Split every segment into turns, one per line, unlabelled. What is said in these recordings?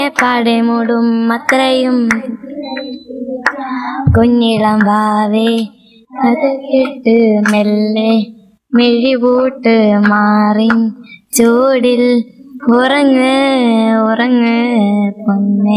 പാടെ മൂടും അത്രയും കുഞ്ഞിളം വാവേ അത് കേട്ട് മെല്ലെ മിഴിപൂട്ട് മാറി ചൂടിൽ ഉറങ്ങ് ഉറങ്ങ് പൊന്നെ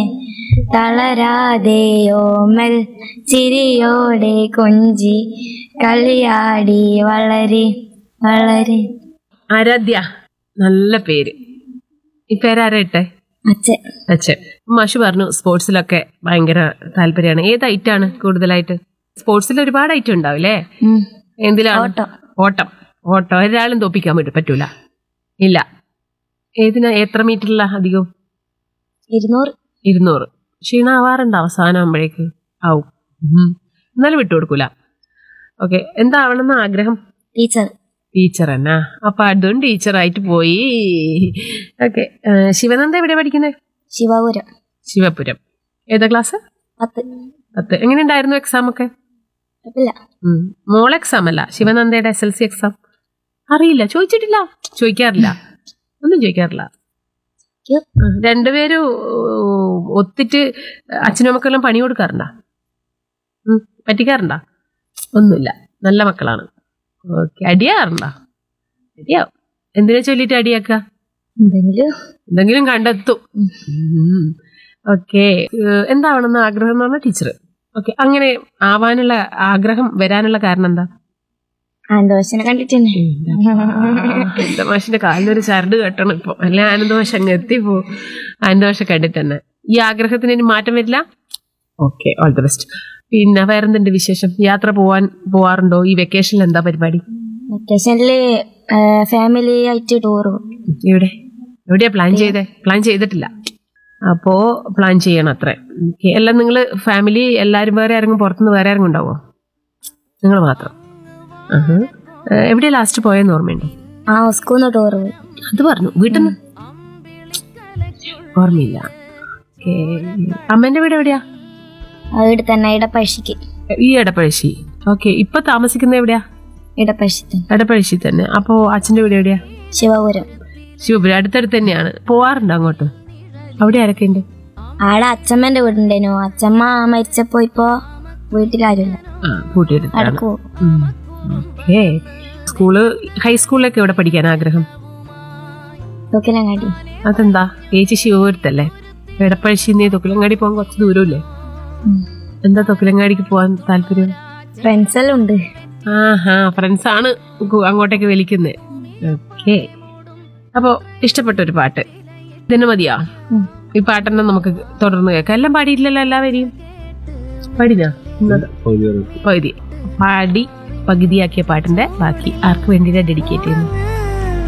തളരാതെയോമൽ ചിരിയോടെ കൊഞ്ചി കളിയാടി വളരി വളരി
ആരാധ്യ നല്ല പേര് ഈ പേരാരാ ഇട്ടെ
അച്ഛൻ
അച്ഛൻ മാഷു പറഞ്ഞു സ്പോർട്സിലൊക്കെ ഭയങ്കര താല്പര്യമാണ് ഏത് ഐറ്റാണ് കൂടുതലായിട്ട് സ്പോർട്സിൽ ഒരുപാട് ഐറ്റം ഉണ്ടാവില്ലേ
ഉം.
എന്തിലാണ്
ഓട്ടം.
ഓട്ടം ഓട്ടം ഒരാളും തോപ്പിക്കാൻ പറ്റും പറ്റൂല ഇല്ല ഏതിനാ എത്ര മീറ്ററില അധികവും
ഇരുന്നൂറ്
ഇരുന്നൂറ് ക്ഷീണാവാറുണ്ട് അവസാനം ആകുമ്പോഴേക്ക് ആവും ഉം. എന്നാലും വിട്ടുകൊടുക്കൂല ഓക്കെ എന്താവണമെന്ന് ആഗ്രഹം
ടീച്ചർ
ടീച്ചർ എന്നാ അപ്പൊ അതും ടീച്ചറായിട്ട് പോയി ഓക്കെ ശിവനന്ദ എവിടെ പഠിക്കുന്നത്
ശിവപുരം
ശിവപുരം ഏതാ ക്ലാസ്
പത്ത്
പത്ത് എങ്ങനെയുണ്ടായിരുന്നു എക്സാം ഒക്കെ
കുഴപ്പമില്ല
ഉം. മോൾ എക്സാം അല്ല ശിവനന്ദയുടെ എസ് എൽ സി എക്സാം അറിയില്ല ചോദിച്ചിട്ടില്ല ചോദിക്കാറില്ല ഒന്നും ചോദിക്കാറില്ല
യ്യോ.
ഉം. രണ്ടുപേരും ഉം, ഒത്തിട്ട് അച്ഛനും മക്കളെല്ലാം പണി കൊടുക്കാറുണ്ടോ ഉം. പറ്റിക്കാറുണ്ടോ ഒന്നുമില്ല നല്ല മക്കളാണ് ഓക്കെ അടിയാറുണ്ടോ അടിയാവും എന്തിനാ ചൊല്ലിട്ട് അടിയാക്കുക
എന്തെങ്കിലും
എന്തെങ്കിലും കണ്ടെത്തും ഓക്കെ എന്താവണമെന്ന് ആഗ്രഹം എന്ന് പറഞ്ഞ ടീച്ചർ ഓക്കെ അങ്ങനെ ആവാനുള്ള ആഗ്രഹം വരാനുള്ള കാരണം എന്താ
ആന്തോഷനെ കണ്ടിട്ടുണ്ട്
ആനന്ദമാഷിന്റെ കാലിനൊരു ചരട് കെട്ടണം ഇപ്പൊ അല്ലെ ആനന്ദമാഷ് അങ്ങ് എത്തിപ്പോ ആനന്ദമാഷ കണ്ടിട്ട് തന്നെ ഈ ആഗ്രഹത്തിന് ഇനി മാറ്റം വരില്ല ഓക്കെ ഓൾ ദി ബെസ്റ്റ് പിന്നെ വേറെന്തുണ്ട് വിശേഷം യാത്ര പോവാൻ പോവാറുണ്ടോ ഈ വെക്കേഷനിൽ എന്താ പരിപാടി
വെക്കേഷനില് ഫാമിലി ആയിട്ട് ടൂർ
എവിടെ എവിടെയാ പ്ലാൻ ചെയ്തേ പ്ലാൻ ചെയ്തിട്ടില്ല അപ്പോ പ്ലാൻ ചെയ്യണം അത്രേ ഓക്കെ എല്ലാം നിങ്ങൾ ഫാമിലി എല്ലാവരും വേറെ ആരെങ്കിലും പുറത്തുനിന്ന് വേറെ ആരെങ്കിലും ഉണ്ടാവോ നിങ്ങൾ മാത്രം ആഹാ. ഏഹ്, എവിടെയാ ലാസ്റ്റ് പോയെന്ന് ഓർമ്മയുണ്ടോ
ആ സ്കൂളിൽ ടൂർ പോയി
അത് പറഞ്ഞു വീട്ടിൽ നിന്ന് ഓർമ്മയില്ല ഓക്കേ. അമ്മേന്റെ വീട് എവിടെയാ
അവിടെ തന്നെ ഇടപ്പഴശ്ശിക്ക്
ഈ എടപ്പഴശ്ശി ഓക്കെ ഇപ്പൊ താമസിക്കുന്ന എവിടെയാ
ഇടപ്പഴശ്ശി തന്നെ
എടപ്പഴശ്ശി തന്നെ അപ്പോ അച്ഛന്റെ വീട് എവിടെയാ
ശിവപുരം
ശിവപുരം അടുത്തടുത്ത് തന്നെയാണ് പോവാറുണ്ട് അങ്ങോട്ട് അവിടെ ആരൊക്കെ ഉണ്ട്
ആടെ അച്ഛമ്മന്റെ വീടുണ്ടേനു അച്ഛമ്മ മരിച്ചപ്പോ ഇപ്പൊ വീട്ടിലാരുമില്ല
ആ കൂട്ടിയെടുത്താണ്
അവിടെ പോകും
ഓക്കെ സ്കൂള് ഹൈസ്കൂളിലൊക്കെ എവിടെ പഠിക്കാൻ ആഗ്രഹം
തൊക്കിലങ്ങാടി
അതെന്താ ചേച്ചി ശിവപുരത്തല്ലേ എടപ്പഴശ്ശിന്ന് തൊക്കിലങ്ങാടി പോകാൻ കുറച്ച് ദൂരമില്ലേ എന്താ തൊക്കിലങ്ങാടിക്ക് പോകാൻ താല്പര്യം
ഫ്രണ്ട്സ് എല്ലാം ഉണ്ട്
ആഹാ ഫ്രണ്ട്സ് ആണ് കു- അങ്ങോട്ടേക്ക് വലിക്കുന്നത് ഓക്കെ അപ്പോ ഇഷ്ടപ്പെട്ട ഒരു പാട്ട് ഇതിന് മതിയാ
ഉം.
ഈ പാട്ടെന്നെ നമുക്ക് തുടർന്ന് കേൾക്കാം എല്ലാം പാടിയില്ലല്ലോ എല്ലാവരെയും പാടിനാ ഇന്നത് പകുതി പാടി പകുതിയാക്കിയ പാട്ടിന്റെ ബാക്കി ആർക്ക് വേണ്ടിയിട്ടാണ് ഡെഡിക്കേറ്റ് ചെയ്യുന്നത്